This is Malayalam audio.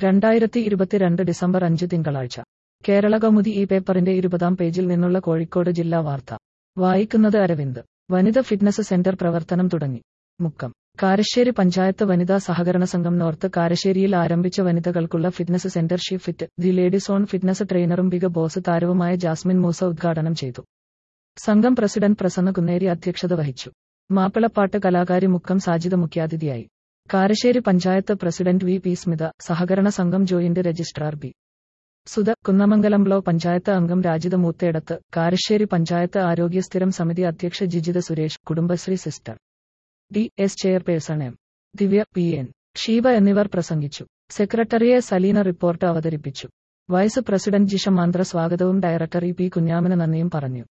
രണ്ടായിരത്തി ഇരുപത്തിരണ്ട് ഡിസംബർ അഞ്ച് തിങ്കളാഴ്ച കേരള കൗമുദി ഈ പേപ്പറിന്റെ ഇരുപതാം പേജിൽ നിന്നുള്ള കോഴിക്കോട് ജില്ലാ വാർത്ത വായിക്കുന്നത് അരവിന്ദ് വനിത ഫിറ്റ്നസ് സെന്റർ പ്രവർത്തനം തുടങ്ങി മുക്കം കാരശ്ശേരി പഞ്ചായത്ത് വനിതാ സഹകരണ സംഘം നോർത്ത് കാരശ്ശേരിയിൽ ആരംഭിച്ച വനിതകൾക്കുള്ള fitness centre she fit the ladies on fitness ട്രെയിനറും ബിഗ് ബോസ് താരവുമായ ജാസ്മിൻ മൂസ ഉദ്ഘാടനം ചെയ്തു സംഘം പ്രസിഡന്റ് പ്രസന്ന കുന്നേരി അധ്യക്ഷത വഹിച്ചു മാപ്പിളപ്പാട്ട് കലാകാരി മുക്കം സാജിദ മുഖ്യാതിഥിയായി Karassery panchayat president V P Smitha സഹകരണ സംഘം joint registrar B Sudha Kunnamangalam block panchayat അംഗം രാജിത മൂത്തേടത്ത് കാരശ്ശേരി പഞ്ചായത്ത് ആരോഗ്യ സ്ഥിരം സമിതി അധ്യക്ഷ Jijitha Suresh Kudumbashree sister D S chairperson M Divya P N Sheeba എന്നിവർ പ്രസംഗിച്ചു സെക്രട്ടറിയെ സലീന റിപ്പോർട്ട് അവതരിപ്പിച്ചു വൈസ് പ്രസിഡന്റ് ജിഷ മാന്ത്ര സ്വാഗതവും ഡയറക്ടർ ഇ പി കുഞ്ഞാമന നന്ദിയും പറഞ്ഞു